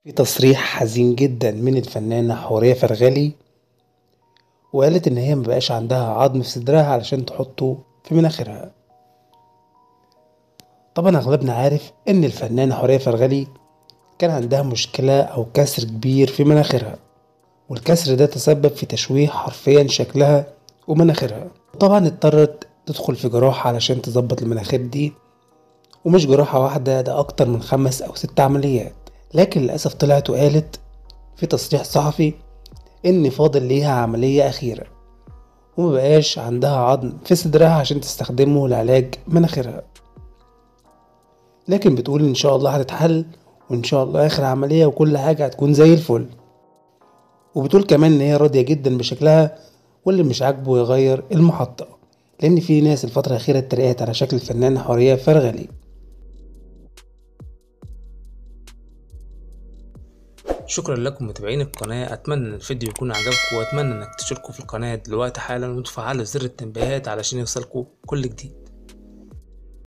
في تصريح حزين جدا من الفنانة حورية فرغلي وقالت ان هي مبقاش عندها عظم في صدرها علشان تحطه في مناخيرها طبعا اغلبنا عارف ان الفنانة حورية فرغلي كان عندها مشكلة او كسر كبير في مناخيرها والكسر ده تسبب في تشويه حرفيا شكلها ومناخيرها طبعا اضطرت تدخل في جراحة علشان تظبط المناخير دي ومش جراحة واحدة ده أكتر من خمس أو ست عمليات لكن للأسف طلعت وقالت في تصريح صحفي إن فاضل ليها عملية أخيرة ومبقاش عندها عظم في صدرها عشان تستخدمه لعلاج مناخيرها لكن بتقول إن شاء الله هتتحل وإن شاء الله آخر عملية وكل حاجة هتكون زي الفل وبتقول كمان إن هي راضية جدا بشكلها واللي مش عاجبه يغير المحطة لأن في ناس الفترة الأخيرة اتريقت على شكل الفنانة حورية فرغلي شكرا لكم متابعين القناة أتمنى إن الفيديو يكون عجبكم وأتمنى إنك تشتركوا في القناة دلوقتي حالا وتفعلوا زر التنبيهات علشان يوصلكوا كل جديد